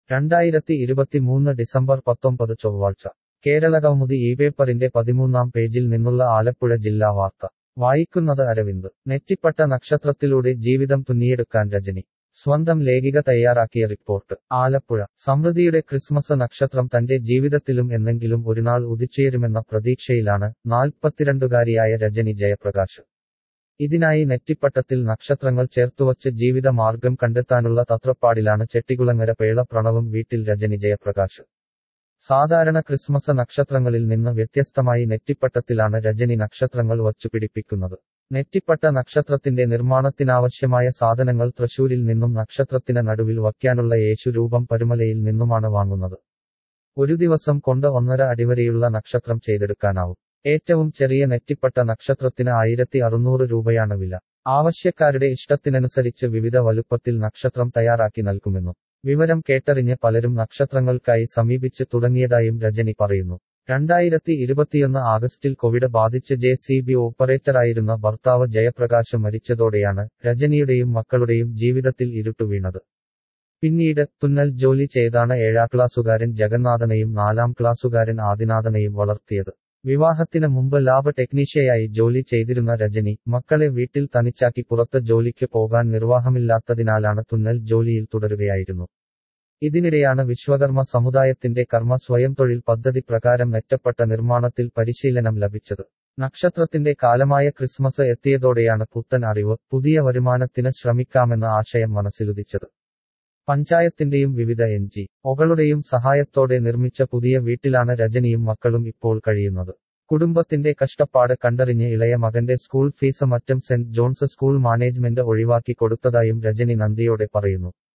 രണ്ടായിരത്തി ഇരുപത്തിമൂന്ന് ഡിസംബർ പത്തൊമ്പത് ചൊവ്വാഴ്ച കേരളകൗമുദി ഈ പേപ്പറിന്റെ പതിമൂന്നാം പേജിൽ നിന്നുള്ള ആലപ്പുഴ ജില്ലാ വാർത്ത വായിക്കുന്നത് അരവിന്ദ് നെറ്റിപ്പട്ട നക്ഷത്രത്തിലൂടെ ജീവിതം തുന്നിയെടുക്കാൻ രജനി സ്വന്തം ലേഖിക തയ്യാറാക്കിയ റിപ്പോർട്ട് ആലപ്പുഴ സമൃദ്ധിയുടെ ക്രിസ്മസ് നക്ഷത്രം തന്റെ ജീവിതത്തിലും എന്നെങ്കിലും ഒരുനാൾ ഉദിച്ചുയരുമെന്ന പ്രതീക്ഷയിലാണ് നാൽപ്പത്തിരണ്ടുകാരിയായ രജനി ജയപ്രകാശ് ഇതിനായി നെറ്റിപ്പട്ടത്തിൽ നക്ഷത്രങ്ങൾ ചേർത്തുവച്ച് ജീവിത മാർഗം കണ്ടെത്താനുള്ള തത്രപ്പാടിലാണ് ചെട്ടികുളങ്ങര പേള പ്രണവും വീട്ടിൽ രജനി ജയപ്രകാശ് സാധാരണ ക്രിസ്മസ് നക്ഷത്രങ്ങളിൽ നിന്ന് വ്യത്യസ്തമായി നെറ്റിപ്പട്ടത്തിലാണ് രജനി നക്ഷത്രങ്ങൾ വച്ചുപിടിപ്പിക്കുന്നത് നെറ്റിപ്പട്ട നക്ഷത്രത്തിന്റെ നിർമ്മാണത്തിനാവശ്യമായ സാധനങ്ങൾ തൃശൂരിൽ നിന്നും നക്ഷത്രത്തിന് നടുവിൽ വയ്ക്കാനുള്ള യേശു രൂപം പരുമലയിൽ നിന്നുമാണ് വാങ്ങുന്നത് ഒരു ദിവസം കൊണ്ട് ഒന്നര അടിവരെയുള്ള നക്ഷത്രം ചെയ്തെടുക്കാനാവും ഏറ്റവും ചെറിയ നെറ്റിപ്പട്ട നക്ഷത്രത്തിന് ആയിരത്തി അറുന്നൂറ് രൂപയാണ് വില ആവശ്യക്കാരുടെ ഇഷ്ടത്തിനനുസരിച്ച് വിവിധ വലുപ്പത്തിൽ നക്ഷത്രം തയ്യാറാക്കി നൽകുമെന്നും വിവരം കേട്ടറിഞ്ഞ് പലരും നക്ഷത്രങ്ങൾക്കായി സമീപിച്ച് തുടങ്ങിയതായും രജനി പറയുന്നു രണ്ടായിരത്തി ഇരുപത്തിയൊന്ന് ആഗസ്റ്റിൽ കോവിഡ് ബാധിച്ച് ജെ സി ബി ഓപ്പറേറ്ററായിരുന്ന ഭർത്താവ് ജയപ്രകാശ് മരിച്ചതോടെയാണ് രജനിയുടെയും മക്കളുടെയും ജീവിതത്തിൽ ഇരുട്ടു വീണത് പിന്നീട് തുന്നൽ ജോലി ചെയ്താണ് ഏഴാം ക്ലാസ്സുകാരൻ ജഗന്നാഥനെയും നാലാം ക്ലാസ്സുകാരൻ ആദിനാഥനെയും വളർത്തിയത് വിവാഹത്തിന് മുമ്പ് ലാബ് ടെക്നീഷ്യയായി ജോലി ചെയ്തിരുന്ന രജനി മക്കളെ വീട്ടിൽ തനിച്ചാക്കി പുറത്ത് ജോലിക്ക് പോകാൻ നിർവാഹമില്ലാത്തതിനാലാണ് തുന്നൽ ജോലിയിൽ തുടരുകയായിരുന്നു ഇതിനിടെയാണ് വിശ്വകർമ്മ സമുദായത്തിന്റെ കർമ്മ സ്വയം തൊഴിൽ പദ്ധതി പ്രകാരം നെറ്റപ്പെട്ട നിർമ്മാണത്തിൽ പരിശീലനം ലഭിച്ചത് നക്ഷത്രത്തിന്റെ കാലമായ ക്രിസ്മസ് എത്തിയതോടെയാണ് പുത്തൻ അറിവ് പുതിയ വരുമാനത്തിന് ശ്രമിക്കാമെന്ന ആശയം മനസ്സിലുദിച്ചത് പഞ്ചായത്തിന്റെയും വിവിധ എൻ ജി ഒകളുടെയും സഹായത്തോടെ നിർമ്മിച്ച പുതിയ വീട്ടിലാണ് രജനിയും മക്കളും ഇപ്പോൾ കഴിയുന്നത് കുടുംബത്തിന്റെ കഷ്ടപ്പാട് കണ്ടറിഞ്ഞ് ഇളയ മകന്റെ സ്കൂൾ ഫീസ് മറ്റും സെന്റ് ജോൺസ് സ്കൂൾ മാനേജ്മെന്റ് ഒഴിവാക്കി കൊടുത്തതായും രജനി നന്ദിയോടെ പറയുന്നു